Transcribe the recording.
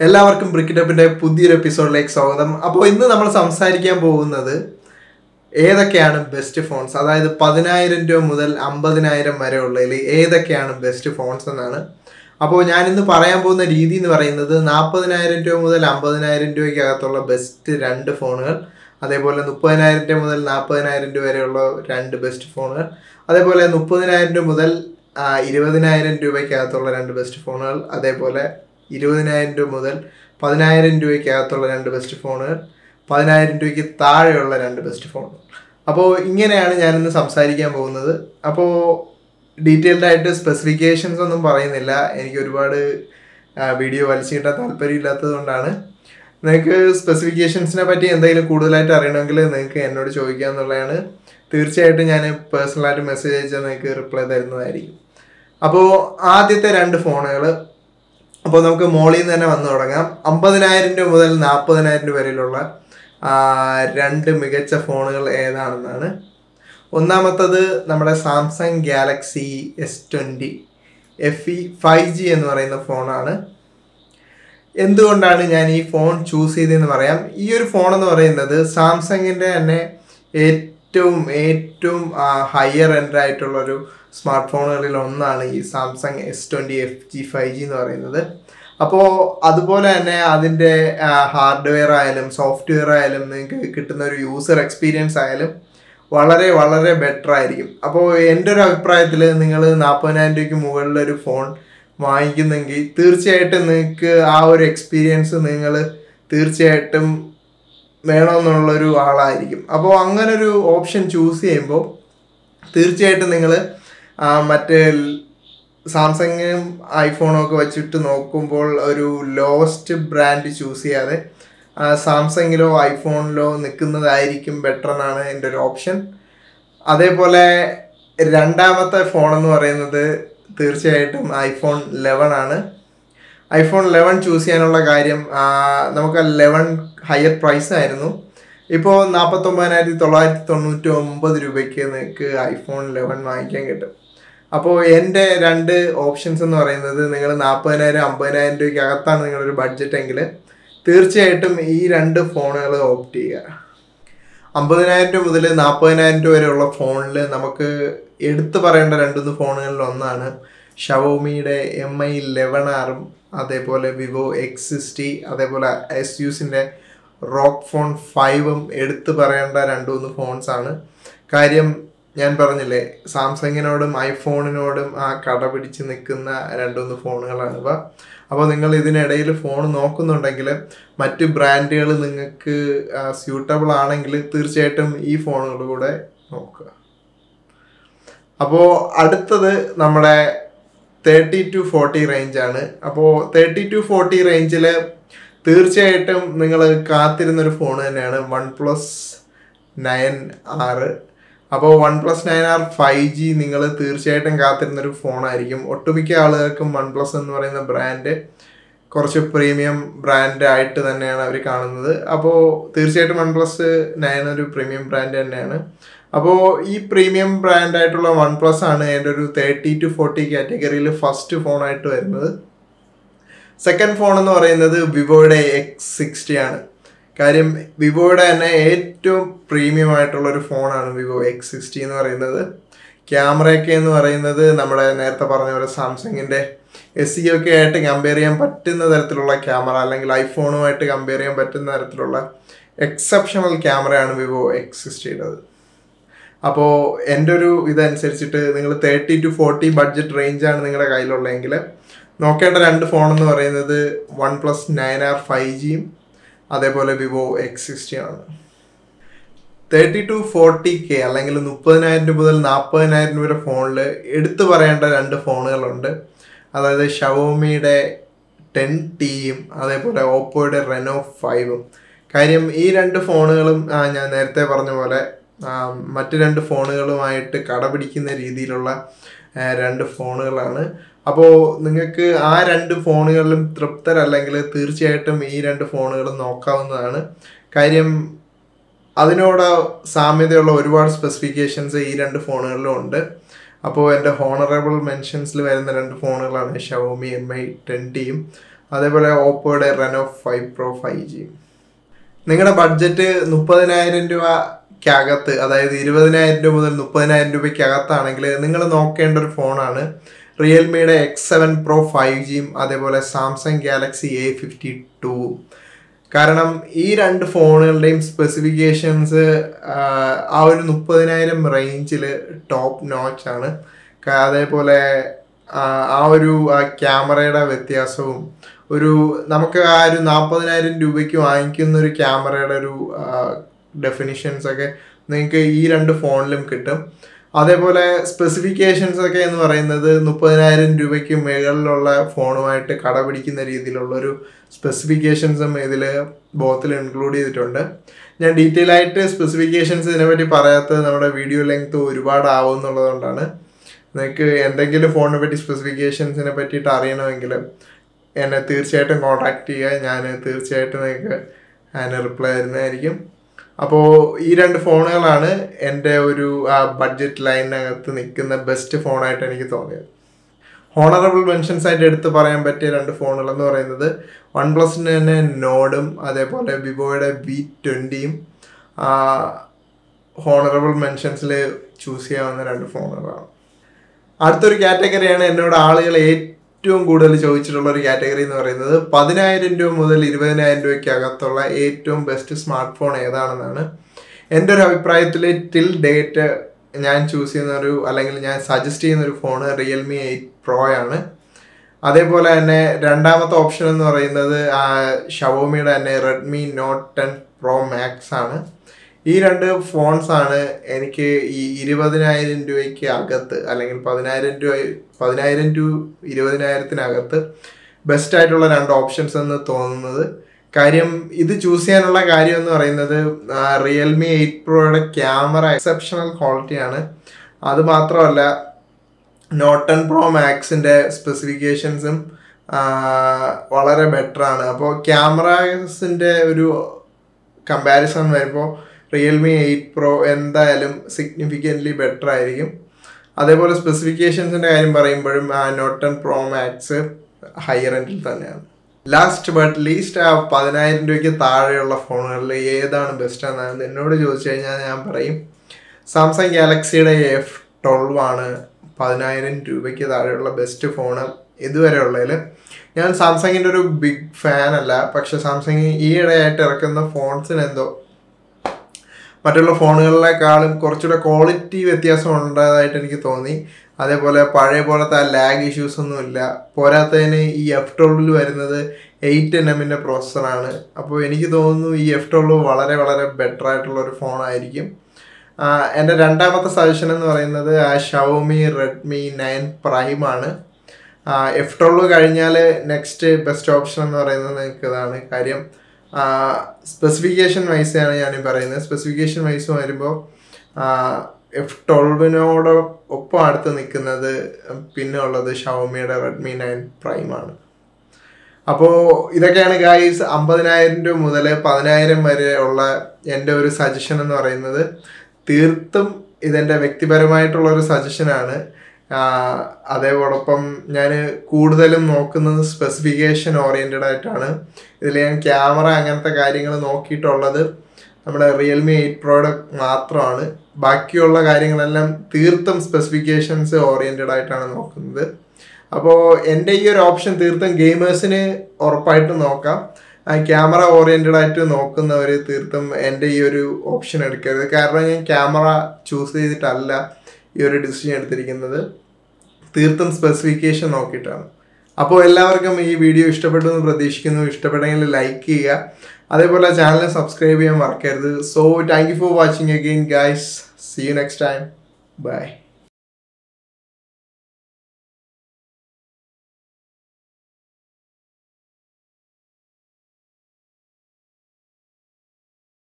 എല്ലാവർക്കും ബ്രിക്കറ്റപ്പിന്റെ പുതിയൊരു എപ്പിസോഡിലേക്ക് സ്വാഗതം അപ്പോൾ ഇന്ന് നമ്മൾ സംസാരിക്കാൻ പോകുന്നത് ഏതൊക്കെയാണ് ബെസ്റ്റ് ഫോൺസ് അതായത് പതിനായിരം രൂപ മുതൽ അമ്പതിനായിരം വരെ ഉള്ളതിൽ ഏതൊക്കെയാണ് ബെസ്റ്റ് ഫോൺസ് എന്നാണ് അപ്പോൾ ഞാൻ ഇന്ന് പറയാൻ പോകുന്ന രീതി എന്ന് പറയുന്നത് നാൽപ്പതിനായിരം രൂപ മുതൽ അമ്പതിനായിരം രൂപയ്ക്കകത്തുള്ള ബെസ്റ്റ് രണ്ട് ഫോണുകൾ അതേപോലെ മുപ്പതിനായിരം രൂപ മുതൽ നാൽപ്പതിനായിരം രൂപ വരെയുള്ള രണ്ട് ബെസ്റ്റ് ഫോണുകൾ അതേപോലെ മുപ്പതിനായിരം രൂപ മുതൽ ആ, ഇരുപതിനായിരം രൂപയ്ക്കകത്തുള്ള രണ്ട് ബെസ്റ്റ് ഫോണുകൾ അതേപോലെ ഇരുപതിനായിരം രൂപ മുതൽ പതിനായിരം രൂപയ്ക്കകത്തുള്ള രണ്ട് ബെസ്റ്റ് ഫോണുകൾ പതിനായിരം രൂപയ്ക്ക് താഴെയുള്ള രണ്ട് ബെസ്റ്റ് ഫോണുകൾ അപ്പോൾ ഇങ്ങനെയാണ് ഞാനിന്ന് സംസാരിക്കാൻ പോകുന്നത് അപ്പോൾ ഡീറ്റെയിൽഡ് ആയിട്ട് സ്പെസിഫിക്കേഷൻസ് ഒന്നും പറയുന്നില്ല എനിക്ക് ഒരുപാട് വീഡിയോ വലിച്ചു കിട്ടാൻ താല്പര്യമില്ലാത്തത് കൊണ്ടാണ് നിങ്ങൾക്ക് സ്പെസിഫിക്കേഷൻസിനെ പറ്റി എന്തെങ്കിലും കൂടുതലായിട്ട് അറിയണമെങ്കിൽ നിങ്ങൾക്ക് എന്നോട് ചോദിക്കാമെന്നുള്ളതാണ് തീർച്ചയായിട്ടും ഞാൻ പേഴ്സണലായിട്ട് മെസ്സേജ് അയച്ചാൽ നിങ്ങൾക്ക് റിപ്ലൈ തരുന്നതായിരിക്കും അപ്പോൾ ആദ്യത്തെ രണ്ട് ഫോണുകൾ അപ്പോൾ നമുക്ക് മോളിൽ നിന്ന് തന്നെ വന്നു തുടങ്ങാം അമ്പതിനായിരം രൂപ മുതൽ നാൽപ്പതിനായിരം രൂപ വരെയുള്ള ആ, രണ്ട് മികച്ച ഫോണുകൾ ഏതാണെന്നാണ് ഒന്നാമത്തത് നമ്മുടെ Samsung Galaxy S twenty F E five G എന്ന് പറയുന്ന ഫോണാണ് എന്തുകൊണ്ടാണ് ഞാൻ ഈ ഫോൺ ചൂസ് ചെയ്തതെന്ന് പറയാം ഈ ഒരു ഫോൺ എന്ന് പറയുന്നത് സാംസങ്ങിൻ്റെ തന്നെ ഏറ്റവും ഏറ്റവും ഹയർ എൻഡ് ആയിട്ടുള്ള ഒരു സ്മാർട്ട് ഫോണുകളിൽ ഒന്നാണ് ഈ Samsung S twenty F G five G എന്ന് പറയുന്നത് അപ്പോൾ അതുപോലെ തന്നെ അതിൻ്റെ ഹാർഡ്വെയർ ആയാലും സോഫ്റ്റ്വെയർ ആയാലും നിങ്ങൾക്ക് കിട്ടുന്ന ഒരു യൂസർ എക്സ്പീരിയൻസ് ആയാലും വളരെ വളരെ ബെറ്റർ ആയിരിക്കും അപ്പോൾ എൻ്റെ ഒരു അഭിപ്രായത്തിൽ നിങ്ങൾ നാൽപ്പതിനായിരം രൂപയ്ക്ക് മുകളിലൊരു ഫോൺ വാങ്ങിക്കുന്നെങ്കിൽ തീർച്ചയായിട്ടും നിങ്ങൾക്ക് ആ ഒരു എക്സ്പീരിയൻസ് നിങ്ങൾ തീർച്ചയായിട്ടും വേണമെന്നുള്ളൊരു ആളായിരിക്കും അപ്പോൾ അങ്ങനെ ഒരു ഓപ്ഷൻ ചൂസ് ചെയ്യുമ്പോൾ തീർച്ചയായിട്ടും നിങ്ങൾ മറ്റേ സാംസങ്ങും ഐഫോണും ഒക്കെ വെച്ചിട്ട് നോക്കുമ്പോൾ ഒരു ലോസ്റ്റ് ബ്രാൻഡ് ചൂസ് ചെയ്യാതെ ആ, സാംസങ്ങിലോ ഐഫോണിലോ നിൽക്കുന്നതായിരിക്കും ബെറ്റർ എന്നാണ് എൻ്റെ ഒരു ഓപ്ഷൻ അതേപോലെ രണ്ടാമത്തെ ഫോൺ എന്ന് പറയുന്നത് തീർച്ചയായിട്ടും ഐഫോൺ ലെവൻ ആണ് ഐഫോൺ ലെവൻ ചൂസ് ചെയ്യാനുള്ള കാര്യം ആ, നമുക്ക് ലെവൻ ഹയർ പ്രൈസ് ആയിരുന്നു ഇപ്പോൾ നാൽപ്പത്തൊമ്പതിനായിരത്തി തൊള്ളായിരത്തി തൊണ്ണൂറ്റി ഒമ്പത് രൂപയ്ക്ക് നിങ്ങൾക്ക് ഐഫോൺ ലെവൻ വാങ്ങിക്കാൻ കിട്ടും അപ്പോൾ എൻ്റെ രണ്ട് ഓപ്ഷൻസ് എന്ന് പറയുന്നത് നിങ്ങൾ നാൽപ്പതിനായിരം അമ്പതിനായിരം രൂപയ്ക്ക് അകത്താണ് നിങ്ങളൊരു ബഡ്ജറ്റ് എങ്കിൽ തീർച്ചയായിട്ടും ഈ രണ്ട് ഫോണുകൾ ഓപ്റ്റ് ചെയ്യുക അമ്പതിനായിരം രൂപ മുതൽ നാൽപ്പതിനായിരം രൂപ വരെയുള്ള ഫോണിൽ നമുക്ക് എടുത്തു പറയേണ്ട രണ്ടുമൂന്ന് ഫോണുകളിൽ ഒന്നാണ് ഷവോമിയുടെ എം ഐ ലെവൻ ആറും അതേപോലെ വിവോ എക്സ് സിക്സ്റ്റി അതേപോലെ എസ് യൂസിൻ്റെ റോക്ക് ഫോൺ ഫൈവും എടുത്തു പറയേണ്ട രണ്ട് മൂന്ന് ഫോൺസ് ആണ് കാര്യം ഞാൻ പറഞ്ഞില്ലേ സാംസങ്ങിനോടും ഐഫോണിനോടും ആ കട പിടിച്ച് നിൽക്കുന്ന രണ്ടുമൂന്ന് ഫോണുകളാണ് ഇവ അപ്പോൾ നിങ്ങൾ ഇതിനിടയിൽ ഫോൺ നോക്കുന്നുണ്ടെങ്കിൽ മറ്റ് ബ്രാൻഡുകൾ നിങ്ങൾക്ക് സ്യൂട്ടബിൾ ആണെങ്കിൽ തീർച്ചയായിട്ടും ഈ ഫോണുകൾ കൂടെ നോക്കുക അപ്പോൾ അടുത്തത് നമ്മുടെ തേർട്ടി ടു ഫോർട്ടി റേഞ്ചാണ് അപ്പോൾ തേർട്ടി ടു ഫോർട്ടി റേഞ്ചിൽ തീർച്ചയായിട്ടും നിങ്ങൾ കാത്തിരുന്നൊരു ഫോൺ തന്നെയാണ് വൺ പ്ലസ് നയൻ ആറ് അപ്പോൾ one plus nine R five G നിങ്ങൾ തീർച്ചയായിട്ടും കാത്തിരുന്നൊരു ഫോണായിരിക്കും ഒട്ടുമിക്ക ആളുകൾക്കും വൺ പ്ലസ് എന്ന് പറയുന്ന ബ്രാൻഡ് കുറച്ച് പ്രീമിയം ബ്രാൻഡ് ആയിട്ട് തന്നെയാണ് അവർ കാണുന്നത് അപ്പോൾ തീർച്ചയായിട്ടും വൺ പ്ലസ് നയൻ ഒരു പ്രീമിയം ബ്രാൻഡ് തന്നെയാണ് അപ്പോൾ ഈ പ്രീമിയം ബ്രാൻഡ് ആയിട്ടുള്ള വൺ പ്ലസ് ആണ് എൻ്റെ ഒരു തേർട്ടി ടു ഫോർട്ടി കാറ്റഗറിയിൽ ഫസ്റ്റ് ഫോണായിട്ട് വരുന്നത് സെക്കൻഡ് ഫോൺ എന്ന് പറയുന്നത് വിവോയുടെ എക്സ് സിക്സ്റ്റി ആണ് കാര്യം വിവോയുടെ തന്നെ ഏറ്റവും പ്രീമിയം ആയിട്ടുള്ള ഒരു ഫോണാണ് വിവോ എക്സ് സിക്സ്റ്റി എന്ന് പറയുന്നത് ക്യാമറയൊക്കെ എന്ന് പറയുന്നത് നമ്മുടെ നേരത്തെ പറഞ്ഞ പോലെ സാംസങ്ങിൻ്റെ എസ് സി ഒക്കെ ആയിട്ട് കമ്പയർ ചെയ്യാൻ പറ്റുന്ന തരത്തിലുള്ള ക്യാമറ അല്ലെങ്കിൽ ഐഫോണുമായിട്ട് കമ്പയർ ചെയ്യാൻ പറ്റുന്ന തരത്തിലുള്ള എക്സെപ്ഷണൽ ക്യാമറയാണ് വിവോ എക്സ് സിക്സ്റ്റിയുടേത് അപ്പോൾ എൻ്റെ ഒരു ഇതനുസരിച്ചിട്ട് നിങ്ങൾ തേർട്ടി ടു ഫോർട്ടി ബഡ്ജറ്റ് റേഞ്ചാണ് നിങ്ങളുടെ കയ്യിലുള്ളതെങ്കിൽ നോക്കേണ്ട രണ്ട് ഫോൺ എന്ന് പറയുന്നത് one plus nine R five ജിയും അതേപോലെ വിവോ എക്സ് സിക്സ്റ്റി ആണ് തേർട്ടി ടു ഫോർട്ടി കെ അല്ലെങ്കിൽ മുപ്പതിനായിരം രൂപ മുതൽ നാൽപ്പതിനായിരം രൂപ വരെ ഫോണിൽ എടുത്തു പറയേണ്ട രണ്ട് ഫോണുകളുണ്ട് അതായത് ഷവോമിയുടെ ടെൻ ടിയും അതേപോലെ ഓപ്പോയുടെ റെനോ ഫൈവും കാര്യം ഈ രണ്ട് ഫോണുകളും ആ, ഞാൻ നേരത്തെ പറഞ്ഞ പോലെ ആ, മറ്റ് രണ്ട് ഫോണുകളുമായിട്ട് കടപിടിക്കുന്ന രീതിയിലുള്ള ആ, രണ്ട് ഫോണുകളാണ് അപ്പോൾ നിങ്ങൾക്ക് ആ രണ്ട് ഫോണുകളിലും തൃപ്തരല്ലെങ്കിൽ തീർച്ചയായിട്ടും ഈ രണ്ട് ഫോണുകളും നോക്കാവുന്നതാണ് കാര്യം അതിനോട് സാമ്യതയുള്ള ഒരുപാട് സ്പെസിഫിക്കേഷൻസ് ഈ രണ്ട് ഫോണുകളിലും ഉണ്ട് അപ്പോൾ എൻ്റെ ഹോണറബിൾ മെൻഷൻസിൽ വരുന്ന രണ്ട് ഫോണുകളാണ് ഷവോമി എം ഐ ടെൻ ടിയും അതേപോലെ ഓപ്പോയുടെ Reno five pro five G നിങ്ങളുടെ ബഡ്ജറ്റ് മുപ്പതിനായിരം രൂപയ്ക്കകത്ത് അതായത് ഇരുപതിനായിരം രൂപ മുതൽ മുപ്പതിനായിരം രൂപയ്ക്കകത്താണെങ്കിൽ നിങ്ങൾ നോക്കേണ്ട ഒരു ഫോണാണ് റിയൽമിയുടെ എക്സ് സെവൻ പ്രോ ഫൈവ് ജിയും അതേപോലെ Samsung Galaxy A fifty two കാരണം ഈ രണ്ട് ഫോണുകളുടെയും സ്പെസിഫിക്കേഷൻസ് ആ ഒരു മുപ്പതിനായിരം റേഞ്ചിൽ ടോപ്പ് നോച്ച് ആണ് ക- അതേപോലെ ആ, ആ ഒരു ആ ക്യാമറയുടെ വ്യത്യാസവും ഒരു നമുക്ക് ആ ഒരു നാൽപ്പതിനായിരം രൂപയ്ക്ക് വാങ്ങിക്കുന്ന ഒരു ക്യാമറയുടെ ഒരു ഡെഫിനിഷൻസ് ഒക്കെ നിങ്ങൾക്ക് ഈ രണ്ട് ഫോണിലും കിട്ടും അതേപോലെ സ്പെസിഫിക്കേഷൻസ് ഒക്കെ എന്ന് പറയുന്നത് മുപ്പതിനായിരം രൂപയ്ക്ക് മുകളിലുള്ള ഫോണുമായിട്ട് കടപിടിക്കുന്ന രീതിയിലുള്ളൊരു സ്പെസിഫിക്കേഷൻസും ഇതിൽ ബോത്തിൽ ഇൻക്ലൂഡ് ചെയ്തിട്ടുണ്ട് ഞാൻ ഡീറ്റെയിൽ ആയിട്ട് സ്പെസിഫിക്കേഷൻസ് ഇതിനെപ്പറ്റി പറയാത്തത് നമ്മുടെ വീഡിയോ ലെങ്ത് ഒരുപാട് ആവും എന്നുള്ളതുകൊണ്ടാണ് നിങ്ങൾക്ക് എന്തെങ്കിലും ഫോണിനെ പറ്റി സ്പെസിഫിക്കേഷൻസിനെ പറ്റിയിട്ട് അറിയണമെങ്കിൽ എന്നെ തീർച്ചയായിട്ടും കോൺടാക്ട് ചെയ്യുക ഞാൻ തീർച്ചയായിട്ടും നിങ്ങൾക്ക് അതിന് റിപ്ലൈ തരുന്നതായിരിക്കും അപ്പോൾ ഈ രണ്ട് ഫോണുകളാണ് എൻ്റെ ഒരു ആ ബഡ്ജറ്റ് ലൈനിനകത്ത് നിൽക്കുന്ന ബെസ്റ്റ് ഫോണായിട്ട് എനിക്ക് തോന്നിയത് ഹോണറബിൾ മെൻഷൻസ് ആയിട്ട് എടുത്ത് പറയാൻ പറ്റിയ രണ്ട് ഫോണുകൾ എന്ന് പറയുന്നത് വൺ പ്ലസിന് തന്നെ നോഡും അതേപോലെ വിവോയുടെ വി ട്വൻറ്റിയും ഹോണറബിൾ മെൻഷൻസിൽ ചൂസ് ചെയ്യാവുന്ന രണ്ട് ഫോണുകളാണ് അടുത്തൊരു കാറ്റഗറിയാണ് എന്നോട് ആളുകൾ ഏറ്റവും കൂടുതൽ ചോദിച്ചിട്ടുള്ള ഒരു കാറ്റഗറി എന്ന് പറയുന്നത് പതിനായിരം രൂപ മുതൽ ഇരുപതിനായിരം രൂപയ്ക്ക് അകത്തുള്ള ഏറ്റവും ബെസ്റ്റ് സ്മാർട്ട് ഫോൺ ഏതാണെന്നാണ് എൻ്റെ ഒരു അഭിപ്രായത്തിൽ ടിൽ ഡേറ്റ് ഞാൻ ചൂസ് ചെയ്യുന്ന ഒരു അല്ലെങ്കിൽ ഞാൻ സജസ്റ്റ് ചെയ്യുന്ന ഒരു ഫോണ് റിയൽമി എയ്റ്റ് പ്രോ ആണ് അതേപോലെ തന്നെ രണ്ടാമത്തെ ഓപ്ഷൻ എന്ന് പറയുന്നത് ഷവോമിയുടെ തന്നെ Redmi note ten pro max ആണ് ഈ രണ്ട് ഫോൺസ് ആണ് എനിക്ക് ഈ ഇരുപതിനായിരം രൂപയ്ക്ക് അകത്ത് അല്ലെങ്കിൽ പതിനായിരം രൂപ പതിനായിരം ടു ഇരുപതിനായിരത്തിനകത്ത് ബെസ്റ്റ് ആയിട്ടുള്ള രണ്ട് ഓപ്ഷൻസ് എന്ന് തോന്നുന്നത് കാര്യം ഇത് ചൂസ് ചെയ്യാനുള്ള കാര്യം എന്ന് പറയുന്നത് റിയൽമി എയ്റ്റ് പ്രോയുടെ ക്യാമറ എക്സെപ്ഷണൽ ക്വാളിറ്റിയാണ് അത് മാത്രമല്ല നോട്ട് ടെൻ പ്രോ മാക്സിൻ്റെ സ്പെസിഫിക്കേഷൻസും വളരെ ബെറ്റർ ആണ് അപ്പോൾ ക്യാമറാസിൻ്റെ ഒരു കമ്പാരിസൺ വരുമ്പോൾ റിയൽമി എയ്റ്റ് പ്രോ എന്തായാലും സിഗ്നിഫിക്കൻ്റ്ലി ബെറ്റർ ആയിരിക്കും അതേപോലെ സ്പെസിഫിക്കേഷൻസിൻ്റെ കാര്യം പറയുമ്പോഴും ആ note ten pro max higher എൻഡിൽ തന്നെയാണ് ലാസ്റ്റ് ബട്ട് ലീസ്റ്റ് ആ പതിനായിരം രൂപയ്ക്ക് താഴെയുള്ള ഫോണുകളിൽ ഏതാണ് ബെസ്റ്റ് എന്നാണ് എന്നോട് ചോദിച്ചു കഴിഞ്ഞാൽ ഞാൻ പറയും സാംസങ് ഗാലക്സിയുടെ എഫ് ട്വൽവ് ആണ് പതിനായിരം രൂപയ്ക്ക് താഴെയുള്ള ബെസ്റ്റ് ഫോണ് ഇതുവരെ ഉള്ളതിൽ ഞാൻ സാംസങ്ങിൻ്റെ ഒരു ബിഗ് ഫാൻ അല്ല പക്ഷെ സാംസങ് ഈയിടെയായിട്ട് ഇറക്കുന്ന ഫോൺസിന് എന്തോ മറ്റുള്ള ഫോണുകളിലേക്കാളും കുറച്ചുകൂടെ ക്വാളിറ്റി വ്യത്യാസം ഉണ്ടായതായിട്ട് എനിക്ക് തോന്നി അതേപോലെ പഴയ പോലത്തെ ആ ലാഗ് ഇഷ്യൂസ് ഒന്നും ഇല്ല പോരാത്തതിന് ഈ എഫ് ട്വൽവിൽ വരുന്നത് എയ്റ്റ് എൻ എമ്മിൻ്റെ പ്രോസസ്സറാണ് അപ്പോൾ എനിക്ക് തോന്നുന്നു ഈ എഫ് ട്വൽവ് വളരെ വളരെ ബെറ്റർ ആയിട്ടുള്ള ഒരു ഫോണായിരിക്കും എൻ്റെ രണ്ടാമത്തെ സജഷൻ എന്ന് പറയുന്നത് ആ ഷവോമി റെഡ്മി നയൻ പ്രൈം ആണ് എഫ് ട്വൽവ് കഴിഞ്ഞാൽ നെക്സ്റ്റ് ബെസ്റ്റ് ഓപ്ഷൻ എന്ന് പറയുന്നത് നിങ്ങൾക്ക് ഇതാണ് കാര്യം സ്പെസിഫിക്കേഷൻ വൈസാണ് ഞാൻ പറയുന്നത് സ്പെസിഫിക്കേഷൻ വൈസ് വരുമ്പോൾ എഫ് ട്വൽവിനോട് ഒപ്പം അടുത്ത് നിൽക്കുന്നത് പിന്നെ ഉള്ളത് ഷവോമിയുടെ റെഡ്മി നയൻ പ്രൈം ആണ് അപ്പോൾ ഇതൊക്കെയാണ് ഗായ്സ് അമ്പതിനായിരം രൂപ മുതൽ പതിനായിരം വരെ ഉള്ള എൻ്റെ ഒരു സജഷൻ എന്ന് പറയുന്നത് തീർത്തും ഇതെൻ്റെ വ്യക്തിപരമായിട്ടുള്ള ഒരു സജഷനാണ് അതേപോടൊപ്പം ഞാൻ കൂടുതലും നോക്കുന്നത് സ്പെസിഫിക്കേഷൻ ഓറിയൻറ്റഡ് ആയിട്ടാണ് ഇതിൽ ഞാൻ ക്യാമറ അങ്ങനത്തെ കാര്യങ്ങൾ നോക്കിയിട്ടുള്ളത് നമ്മുടെ റിയൽമി എയ്റ്റ് പ്രോയുടെ മാത്രമാണ് ബാക്കിയുള്ള കാര്യങ്ങളെല്ലാം തീർത്തും സ്പെസിഫിക്കേഷൻസ് ഓറിയൻറ്റഡ് ആയിട്ടാണ് നോക്കുന്നത് അപ്പോൾ എൻ്റെ ഈ ഒരു ഓപ്ഷൻ തീർത്തും ഗെയിമേഴ്സിന് ഉറപ്പായിട്ടും നോക്കാം ക്യാമറ ഓറിയൻറ്റഡ് ആയിട്ട് നോക്കുന്നവർ തീർത്തും എൻ്റെ ഈ ഒരു ഓപ്ഷൻ എടുക്കരുത് കാരണം ഞാൻ ക്യാമറ ചൂസ് ചെയ്തിട്ടല്ല ഈ ഒരു ഡിസിഷൻ എടുത്തിരിക്കുന്നത് തീർത്തും സ്പെസിഫിക്കേഷൻ നോക്കിയിട്ടാണ് അപ്പോൾ എല്ലാവർക്കും ഈ വീഡിയോ ഇഷ്ടപ്പെട്ടു എന്ന് പ്രതീക്ഷിക്കുന്നു ഇഷ്ടപ്പെട്ടെങ്കിൽ ലൈക്ക് ചെയ്യുക അതേപോലെ ചാനൽ സബ്സ്ക്രൈബ് ചെയ്യാൻ മറക്കരുത് so thank you for watching again guys see you next time by